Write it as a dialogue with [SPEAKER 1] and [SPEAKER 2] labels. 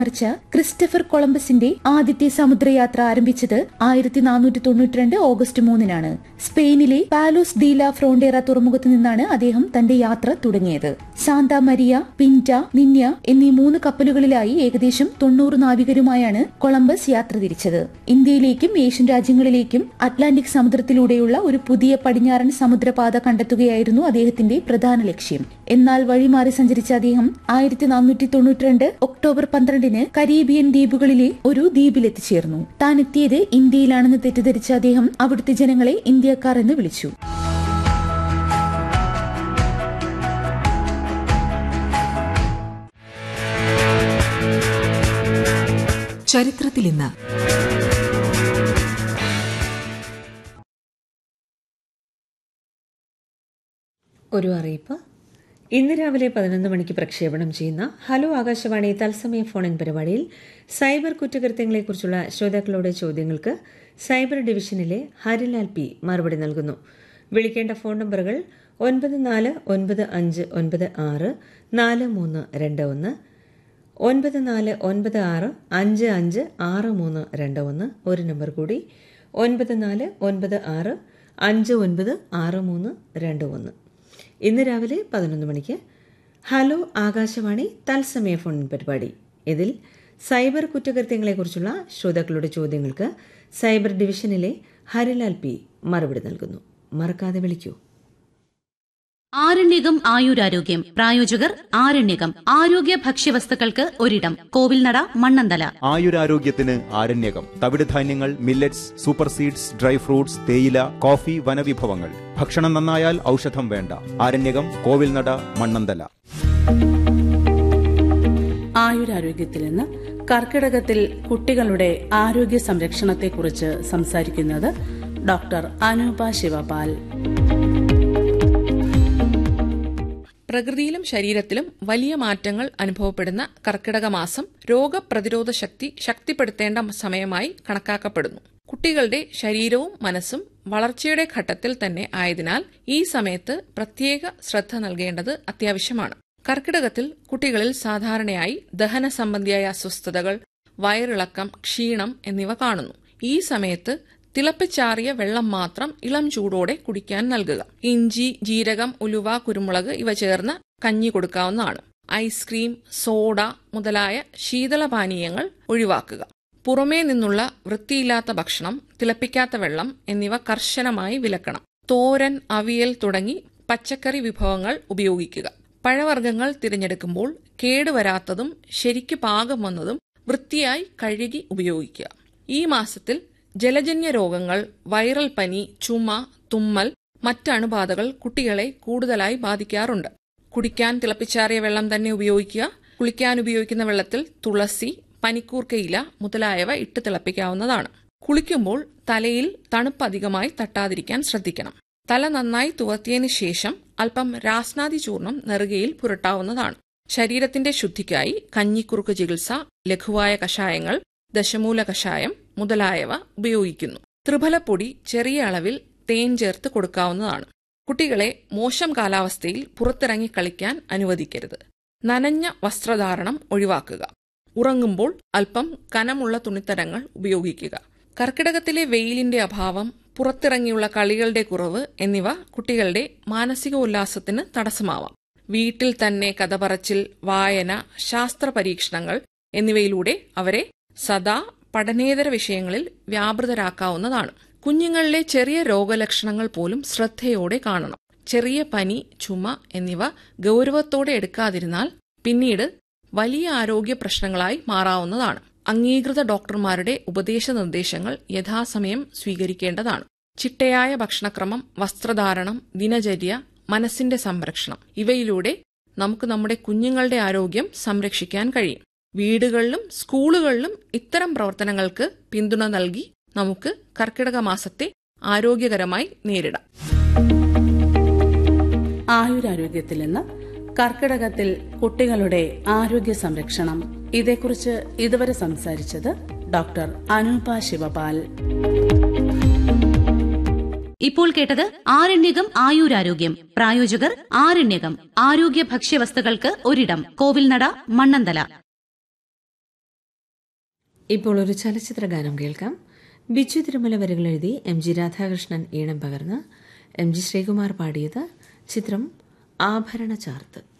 [SPEAKER 1] മറിച്ച് ക്രിസ്റ്റഫർ കൊളംബസിന്റെ ആദ്യത്തെ സമുദ്രയാത്ര ആരംഭിച്ചത് ആയിരത്തി നാനൂറ്റി തൊണ്ണൂറ്റിരണ്ട് ഓഗസ്റ്റ് മൂന്നിനാണ് സ്പെയിനിലെ പാലോസ് ഡീല ഫ്രോണ്ടേറ തുറമുഖത്ത് നിന്നാണ് അദ്ദേഹം തന്റെ യാത്ര തുടങ്ങിയത് സാന്താ മരിയ പിന്റ നിന്യ എന്നീ മൂന്ന് കപ്പലുകളിലായി ഏകദേശം തൊണ്ണൂറ് നാവികരുമായാണ് കൊളംബസ് യാത്ര തിരിച്ചത് ഇന്ത്യയിലേക്കും ഏഷ്യൻ രാജ്യങ്ങളിലേക്കും അറ്റ്ലാന്റിക് സമുദ്രത്തിലൂടെയുള്ള ഒരു പുതിയ പടിഞ്ഞാറൻ സമുദ്രപാത കണ്ടെത്തുകയായിരുന്നു അദ്ദേഹത്തിന്റെ പ്രധാന ലക്ഷ്യം എന്നാൽ വഴിമാറി സഞ്ചരിച്ച അദ്ദേഹം ആയിരത്തി നാനൂറ്റി തൊണ്ണൂറ്റിരണ്ട് ഒക്ടോബർ പന്ത്രണ്ടിന് കരീബിയൻ ദ്വീപുകളിലെ ഒരു ദ്വീപിലെത്തിച്ചേർന്നു താൻ എത്തിയത് ഇന്ത്യയിലാണെന്ന് തെറ്റിദ്ധരിച്ച അദ്ദേഹം അവിടുത്തെ ജനങ്ങളെ ഇന്ത്യക്കാർ എന്ന് വിളിച്ചു
[SPEAKER 2] ചരിത്രത്തിൽ ഇന്ന്
[SPEAKER 3] ഒരു അറിയിപ്പ് ഇന്ന് രാവിലെ പതിനൊന്ന് മണിക്ക് പ്രക്ഷേപണം ചെയ്യുന്ന ഹലോ ആകാശവാണി തത്സമയ ഫോൺ ഇൻ പരിപാടിയിൽ സൈബർ കുറ്റകൃത്യങ്ങളെക്കുറിച്ചുള്ള ശ്രോതാക്കളുടെ ചോദ്യങ്ങൾക്ക് സൈബർ ഡിവിഷനിലെ ഹരിലാൽ പി മറുപടി നൽകുന്നു വിളിക്കേണ്ട ഫോൺ നമ്പറുകൾ ഒൻപത് നാല് ഒൻപത് അഞ്ച് ഒൻപത് ആറ് നാല് മൂന്ന് രണ്ട് ഒന്ന് ഒൻപത് നാല് ഒൻപത് ആറ് അഞ്ച് അഞ്ച് ആറ് മൂന്ന് രണ്ട് ഒന്ന് ഒരു നമ്പർ കൂടി ഒൻപത് നാല് ഒൻപത് ആറ് അഞ്ച് ഒൻപത് ആറ് മൂന്ന് രണ്ട് ഒന്ന് ഇന്ന് രാവിലെ പതിനൊന്ന് മണിക്ക് ഹലോ ആകാശവാണി തത്സമയ ഫോൺ പരിപാടി ഇതിൽ സൈബർ കുറ്റകൃത്യങ്ങളെക്കുറിച്ചുള്ള ശ്രോതാക്കളുടെ ചോദ്യങ്ങൾക്ക് സൈബർ ഡിവിഷനിലെ ഹരിലാൽ പി മറുപടി നൽകുന്നു മറക്കാതെ വിളിക്കൂ
[SPEAKER 4] ആരണ്യകം ആയുരാരോഗ്യം പ്രായോജകർ ആരണ്യകം ആരോഗ്യ ഭക്ഷ്യവസ്തുക്കൾക്ക് ഒരിടം കോവിൽനട മണ്ണന്തല
[SPEAKER 5] ആയുരാരോഗ്യത്തിന് ആരണ്യകം തവിടുധാന്യങ്ങൾ millets super seeds dry fruits തേയില കോഫി വനവിഭവങ്ങൾ ഭക്ഷണം നന്നായാൽ ഔഷധം വേണ്ട ആരണ്യകം കോവിൽനട മണ്ണന്തല
[SPEAKER 6] ആയുരാരോഗ്യത്തിൽ നിന്ന് കർക്കിടകത്തിൽ കുട്ടികളുടെ ആരോഗ്യ സംരക്ഷണത്തെക്കുറിച്ച് സംസാരിക്കുന്നത് ഡോക്ടർ അനൂപ ശിവപാൽ
[SPEAKER 7] പ്രകൃതിയിലും ശരീരത്തിലും വലിയ മാറ്റങ്ങൾ അനുഭവപ്പെടുന്ന കർക്കിടക മാസം രോഗപ്രതിരോധ ശക്തി ശക്തിപ്പെടുത്തേണ്ട സമയമായി കണക്കാക്കപ്പെടുന്നു കുട്ടികളുടെ ശരീരവും മനസ്സും വളർച്ചയുടെ ഘട്ടത്തിൽ തന്നെ ആയതിനാൽ ഈ സമയത്ത് പ്രത്യേക ശ്രദ്ധ നൽകേണ്ടത് അത്യാവശ്യമാണ് കർക്കിടകത്തിൽ കുട്ടികളിൽ സാധാരണയായി ദഹന സംബന്ധിയായ അസ്വസ്ഥതകൾ വയറിളക്കം ക്ഷീണം എന്നിവ കാണുന്നു ഈ സമയത്ത് തിളപ്പിച്ചാറിയ വെള്ളം മാത്രം ഇളം ചൂടോടെ കുടിക്കാൻ നൽകുക ഇഞ്ചി ജീരകം ഉലുവ കുരുമുളക് ഇവ ചേർന്ന് കഞ്ഞി കൊടുക്കാവുന്നതാണ് ഐസ്ക്രീം സോഡ മുതലായ ശീതളപാനീയങ്ങൾ ഒഴിവാക്കുക പുറമേ നിന്നുള്ള വൃത്തിയില്ലാത്ത ഭക്ഷണം തിളപ്പിക്കാത്ത വെള്ളം എന്നിവ കർശനമായി വിലക്കണം തോരൻ അവിയൽ തുടങ്ങി പച്ചക്കറി വിഭവങ്ങൾ ഉപയോഗിക്കുക പഴവർഗ്ഗങ്ങൾ തിരഞ്ഞെടുക്കുമ്പോൾ കേടുവരാത്തതും ശരിക്ക് പാകം വന്നതും വൃത്തിയായി കഴുകി ഉപയോഗിക്കുക ഈ മാസത്തിൽ ജലജന്യ രോഗങ്ങൾ വൈറൽ പനി ചുമ തുമ്മൽ മറ്റ് അണുബാധകൾ കുട്ടികളെ കൂടുതലായി ബാധിക്കാറുണ്ട് കുടിക്കാൻ തിളപ്പിച്ചാറിയ വെള്ളം തന്നെ ഉപയോഗിക്കുക കുളിക്കാൻ ഉപയോഗിക്കുന്ന വെള്ളത്തിൽ തുളസി പനിക്കൂർക്കയില മുതലായവ ഇട്ട് തിളപ്പിക്കാവുന്നതാണ് കുളിക്കുമ്പോൾ തലയിൽ തണുപ്പ് അധികമായി തട്ടാതിരിക്കാൻ ശ്രദ്ധിക്കണം തല നന്നായി തുവർത്തിയതിനു ശേഷം അല്പം രാസ്നാദി ചൂർണം നെറുകയിൽ പുരട്ടാവുന്നതാണ് ശരീരത്തിന്റെ ശുദ്ധിക്കായി കഞ്ഞിക്കുറുക്ക് ചികിത്സ ലഘുവായ കഷായങ്ങൾ ദശമൂല കഷായം മുതലായവ ഉപയോഗിക്കുന്നു ത്രിഫലപ്പൊടി ചെറിയ അളവിൽ തേൻ ചേർത്ത് കൊടുക്കാവുന്നതാണ് കുട്ടികളെ മോശം കാലാവസ്ഥയിൽ പുറത്തിറങ്ങി കളിക്കാൻ അനുവദിക്കരുത് നനഞ്ഞ വസ്ത്രധാരണം ഒഴിവാക്കുക ഉറങ്ങുമ്പോൾ അല്പം കനമുള്ള തുണിത്തരങ്ങൾ ഉപയോഗിക്കുക കർക്കിടകത്തിലെ വെയിലിന്റെ അഭാവം പുറത്തിറങ്ങിയുള്ള കളികളുടെ കുറവ് എന്നിവ കുട്ടികളുടെ മാനസിക ഉല്ലാസത്തിന് തടസ്സമാവാം വീട്ടിൽ തന്നെ കഥ പറച്ചിൽ വായന ശാസ്ത്ര പരീക്ഷണങ്ങൾ എന്നിവയിലൂടെ അവരെ സദാ പഠനേതര വിഷയങ്ങളിൽ വ്യാപൃതരാക്കാവുന്നതാണ് കുഞ്ഞുങ്ങളിലെ ചെറിയ രോഗലക്ഷണങ്ങൾ പോലും ശ്രദ്ധയോടെ കാണണം ചെറിയ പനി ചുമ എന്നിവ ഗൗരവത്തോടെ എടുക്കാതിരുന്നാൽ പിന്നീട് വലിയ ആരോഗ്യ പ്രശ്നങ്ങളായി മാറാവുന്നതാണ് അംഗീകൃത ഡോക്ടർമാരുടെ ഉപദേശ നിർദ്ദേശങ്ങൾ യഥാസമയം സ്വീകരിക്കേണ്ടതാണ് ചിട്ടയായ ഭക്ഷണക്രമം വസ്ത്രധാരണം ദിനചര്യ മനസ്സിന്റെ സംരക്ഷണം ഇവയിലൂടെ നമുക്ക് നമ്മുടെ കുഞ്ഞുങ്ങളുടെ ആരോഗ്യം സംരക്ഷിക്കാൻ കഴിയും വീടുകളിലും സ്കൂളുകളിലും ഇത്തരം പ്രവർത്തനങ്ങൾക്ക് പിന്തുണ നൽകി നമുക്ക് കർക്കിടക മാസത്തെ ആരോഗ്യകരമായി നേരിടാം
[SPEAKER 6] ആയുരാരോഗ്യത്തിൽ നിന്ന് കർക്കിടകത്തിൽ കുട്ടികളുടെ ആരോഗ്യ സംരക്ഷണം ഇതേക്കുറിച്ച് ഇതുവരെ സംസാരിച്ചത് ഡോക്ടർ അനൂപ ശിവപാൽ
[SPEAKER 4] ഇപ്പോൾ കേട്ടത് ആരണ്യകം ആയുരാരോഗ്യം പ്രായോജകർ ആരണ്യകം ആരോഗ്യ ഭക്ഷ്യവസ്തുക്കൾക്ക് ഒരിടം കോവിൽനട മണ്ണന്തല
[SPEAKER 3] ഇപ്പോൾ ഒരു ചലച്ചിത്ര ഗാനം കേൾക്കാം ബിജു തിരുമല വരികൾ എഴുതി എം ജി രാധാകൃഷ്ണൻ ഈണം പകർന്ന് എം ജി ശ്രീകുമാർ പാടിയത് ചിത്രം ആഭരണ ചാർത്ത്